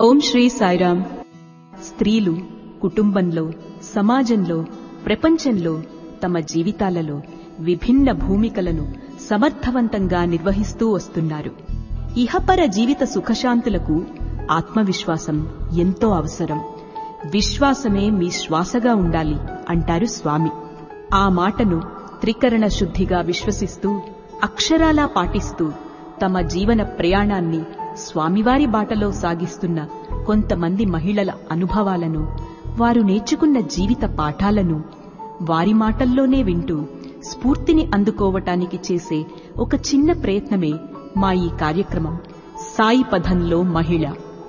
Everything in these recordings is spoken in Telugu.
ఓం శ్రీ సాయిరామ్ స్త్రీలు కుటుంబంలో సమాజంలో ప్రపంచంలో తమ జీవితాలలో విభిన్న భూమికలను సమర్థవంతంగా నిర్వహిస్తూ వస్తున్నారు ఇహపర జీవిత సుఖశాంతులకు ఆత్మవిశ్వాసం ఎంతో అవసరం విశ్వాసమే మీ శ్వాసగా ఉండాలి అంటారు స్వామి ఆ మాటను త్రికరణ శుద్ధిగా విశ్వసిస్తూ అక్షరాలా పాటిస్తూ తమ జీవన ప్రయాణాన్ని స్వామివారి బాటలో సాగిస్తున్న కొంతమంది మహిళల అనుభవాలను వారు నేర్చుకున్న జీవిత పాఠాలను వారి మాటల్లోనే వింటూ స్ఫూర్తిని అందుకోవటానికి చేసే ఒక చిన్న ప్రయత్నమే మా ఈ కార్యక్రమం సాయి పథంలో మహిళ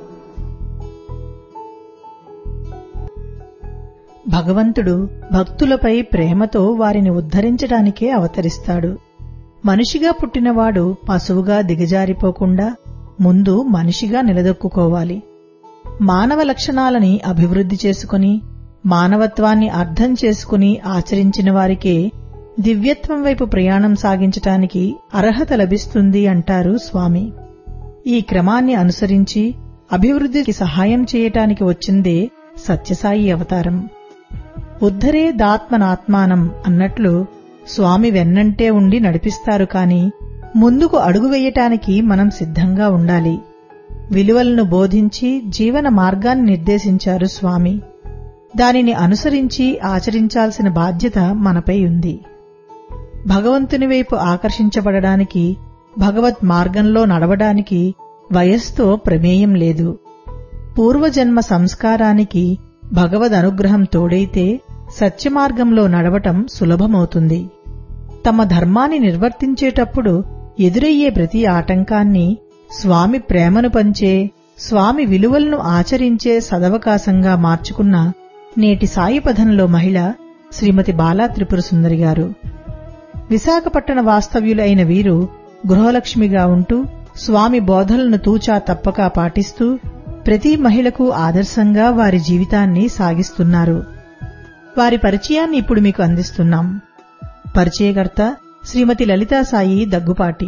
భగవంతుడు భక్తులపై ప్రేమతో వారిని ఉద్ధరించడానికే అవతరిస్తాడు మనిషిగా పుట్టినవాడు పశువుగా దిగజారిపోకుండా ముందు మనిషిగా నిలదొక్కుకోవాలి మానవ లక్షణాలని అభివృద్ధి చేసుకుని మానవత్వాన్ని అర్థం చేసుకుని ఆచరించిన వారికే దివ్యత్వం వైపు ప్రయాణం సాగించటానికి అర్హత లభిస్తుంది అంటారు స్వామి ఈ క్రమాన్ని అనుసరించి అభివృద్ధికి సహాయం చేయటానికి వచ్చిందే సత్యసాయి అవతారం ఉద్ధరే దాత్మనాత్మానం అన్నట్లు స్వామి వెన్నంటే ఉండి నడిపిస్తారు కాని ముందుకు అడుగు వేయటానికి మనం సిద్ధంగా ఉండాలి విలువలను బోధించి జీవన మార్గాన్ని నిర్దేశించారు స్వామి దానిని అనుసరించి ఆచరించాల్సిన బాధ్యత మనపై ఉంది భగవంతుని వైపు ఆకర్షించబడడానికి భగవత్ మార్గంలో నడవడానికి వయస్సుతో ప్రమేయం లేదు పూర్వజన్మ సంస్కారానికి భగవద్ అనుగ్రహం తోడైతే సత్యమార్గంలో నడవటం సులభమవుతుంది తమ ధర్మాన్ని నిర్వర్తించేటప్పుడు ఎదురయ్యే ప్రతి ఆటంకాన్ని స్వామి ప్రేమను పంచే స్వామి విలువలను ఆచరించే సదవకాశంగా మార్చుకున్న నేటి సాయిపథంలో మహిళ శ్రీమతి బాలా త్రిపుర సుందరి గారు విశాఖపట్టణ వాస్తవ్యులైన వీరు గృహలక్ష్మిగా ఉంటూ స్వామి బోధనలను తూచా తప్పక పాటిస్తూ ప్రతి మహిళకు ఆదర్శంగా వారి జీవితాన్ని సాగిస్తున్నారు వారి పరిచయాన్ని ఇప్పుడు మీకు అందిస్తున్నాం పరిచయకర్త శ్రీమతి లలితా సాయి దగ్గుపాటి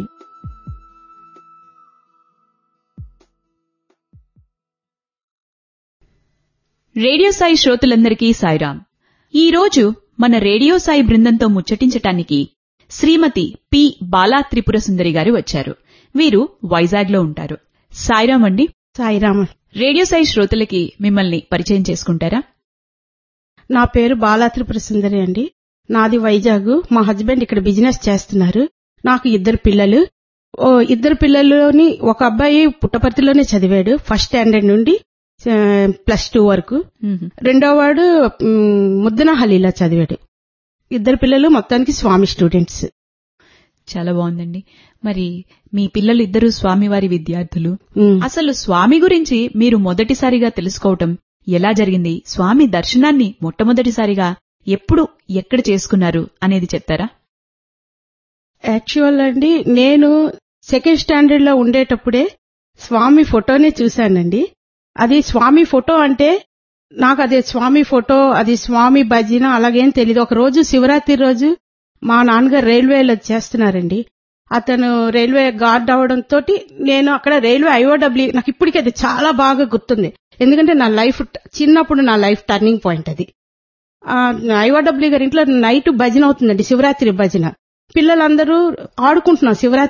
రేడియో సాయి శ్రోతలందరికీ సాయిరాం ఈ రోజు మన రేడియో సాయి బృందంతో ముచ్చటించటానికి శ్రీమతి పి బాలా త్రిపుర సుందరి గారు వచ్చారు వీరు వైజాగ్లో ఉంటారు సాయిరాం అండి సాయిరామ రేడియో సాయి శ్రోతలకి మిమ్మల్ని పరిచయం చేసుకుంటారా నా పేరు బాలా త్రిపుర సుందరి అండి నాది వైజాగ్ మా హస్బెండ్ ఇక్కడ బిజినెస్ చేస్తున్నారు నాకు ఇద్దరు పిల్లలు ఓ ఇద్దరు పిల్లల్లోని ఒక అబ్బాయి పుట్టపర్తిలోనే చదివాడు ఫస్ట్ స్టాండర్డ్ నుండి ఆ, ప్లస్ టూ వరకు మ్మ్. రెండో వాడు మ్, ముద్దనహల్లిలో చదివాడు ఇద్దరు పిల్లలు మొత్తానికి స్వామి స్టూడెంట్స్ చాలా బాగుందండి మరి మీ పిల్లలు ఇద్దరు స్వామివారి విద్యార్థులు మ్. అసలు స్వామి గురించి మీరు మొదటిసారిగా తెలుసుకోవటం ఎలా జరిగింది స్వామి దర్శనాన్ని మొట్టమొదటిసారిగా ఎప్పుడు ఎక్కడ చేసుకున్నారు అనేది చెప్తారా యాక్చువల్ అండి నేను సెకండ్ స్టాండర్డ్ లో ఉండేటప్పుడే స్వామి ఫోటోనే చూశానండి అది స్వామి ఫోటో అంటే నాకు అదే స్వామి ఫోటో అది స్వామి భజన అలాగేం తెలియదు ఒక రోజు శివరాత్రి రోజు మా నాన్నగారు రైల్వేలో చేస్తున్నారండి అతను రైల్వే గార్డ్ అవడంతో నేను అక్కడ రైల్వే ఐఓడబ్ల్యూ నాకు ఇప్పటికీ అది చాలా బాగా గుర్తుంది ఎందుకంటే నా లైఫ్ చిన్నప్పుడు నా లైఫ్ టర్నింగ్ పాయింట్ అది ఐఓడబ్ల్యూ గారి ఇంట్లో నైట్ భజన అవుతుందండి శివరాత్రి భజన పిల్లలందరూ ఆడుకుంటున్నాం శివరాత్రి